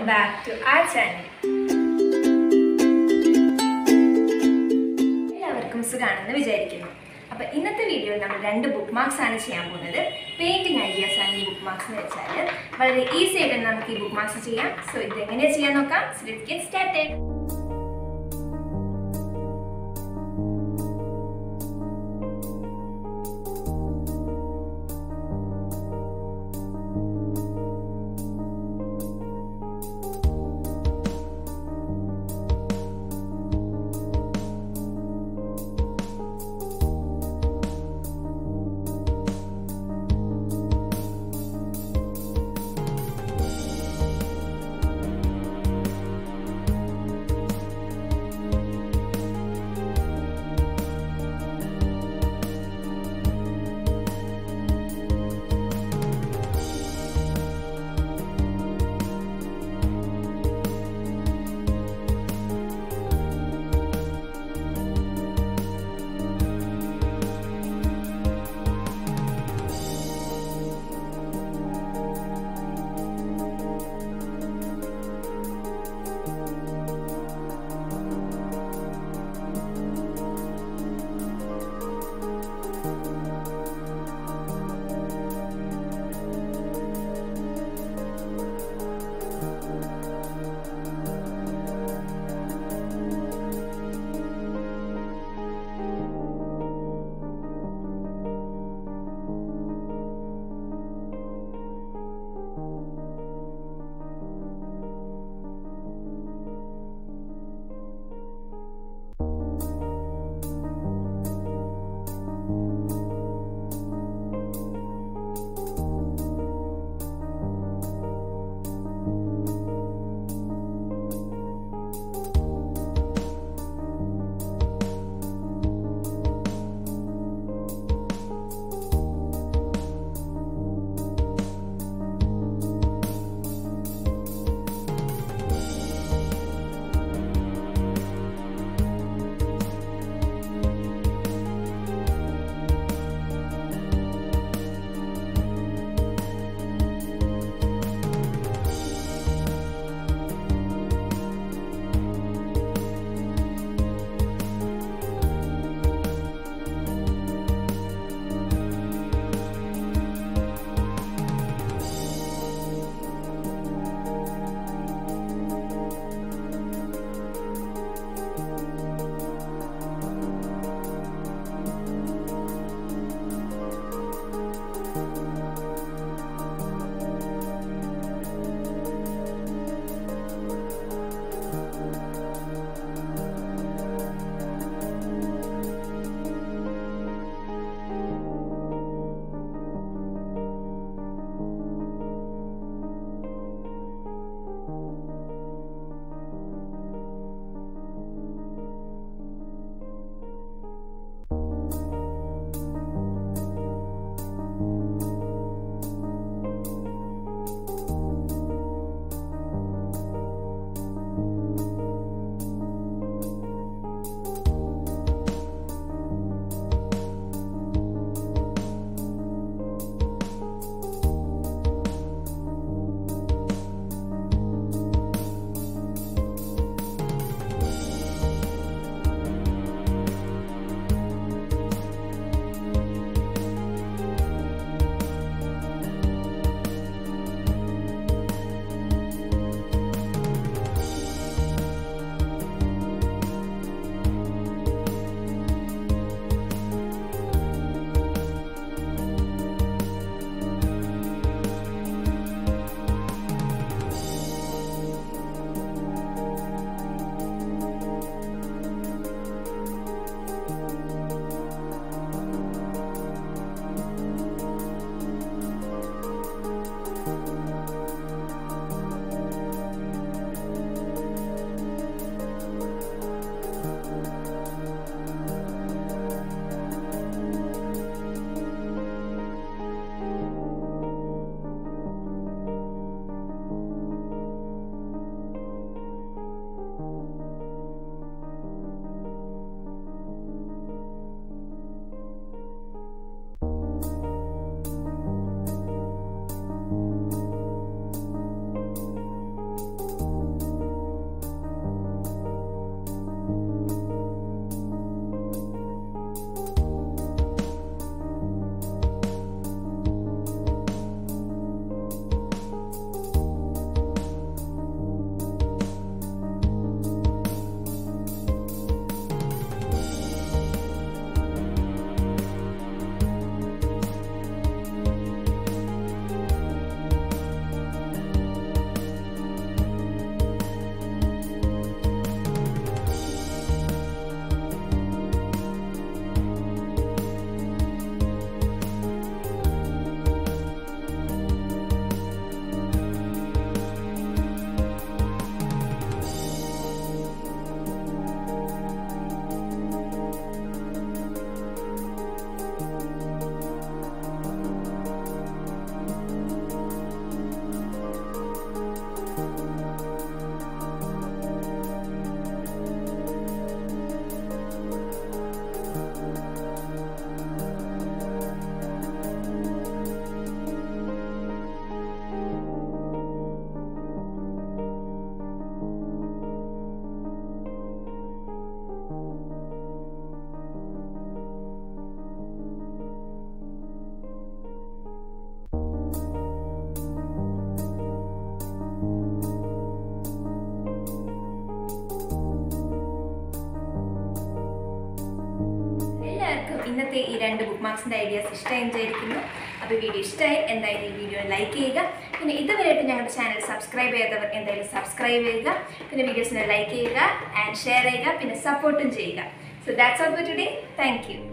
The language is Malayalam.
ബാക്ക് ടു ആ ചാനൽ എല്ലാവർക്കും സുഖാണെന്ന് വിചാരിക്കുന്നു അപ്പൊ ഇന്നത്തെ വീഡിയോയിൽ നമ്മൾ രണ്ട് ബുക്ക് മാർക്സ് ആണ് ചെയ്യാൻ പോകുന്നത് പെയിന്റിംഗ് ഐഡിയാസ് ആണ് ഈ ബുക്ക് മാർക്സ് എന്ന് വെച്ചാൽ വളരെ ഈസി ആയിട്ട് തന്നെ നമുക്ക് ഈ ബുക്ക് മാർക്സ് ചെയ്യാം സോ ഇത് എങ്ങനെയാ ചെയ്യാൻ നോക്കാം സോ ലെറ്റ്സ് ഗെറ്റ് സ്റ്റാർട്ടഡ് നിങ്ങൾക്ക് ഈ രണ്ട് ബുക്ക് മാർക്സിൻ്റെ ഐഡിയാസ് ഇഷ്ടമായി വിചാരിക്കുന്നു അപ്പോൾ വീഡിയോ ഇഷ്ടമായി എന്തായാലും ഈ വീഡിയോ ലൈക്ക് ചെയ്യുക പിന്നെ ഇതുവരെയായിട്ട് ഞങ്ങളുടെ ചാനൽ സബ്സ്ക്രൈബ് ചെയ്തവർ എന്തായാലും സബ്സ്ക്രൈബ് ചെയ്യുക പിന്നെ വീഡിയോസിനെ ലൈക്ക് ചെയ്യുക ആൻഡ് ഷെയർ ചെയ്യുക പിന്നെ സപ്പോർട്ടും ചെയ്യുക so that's all for today thank U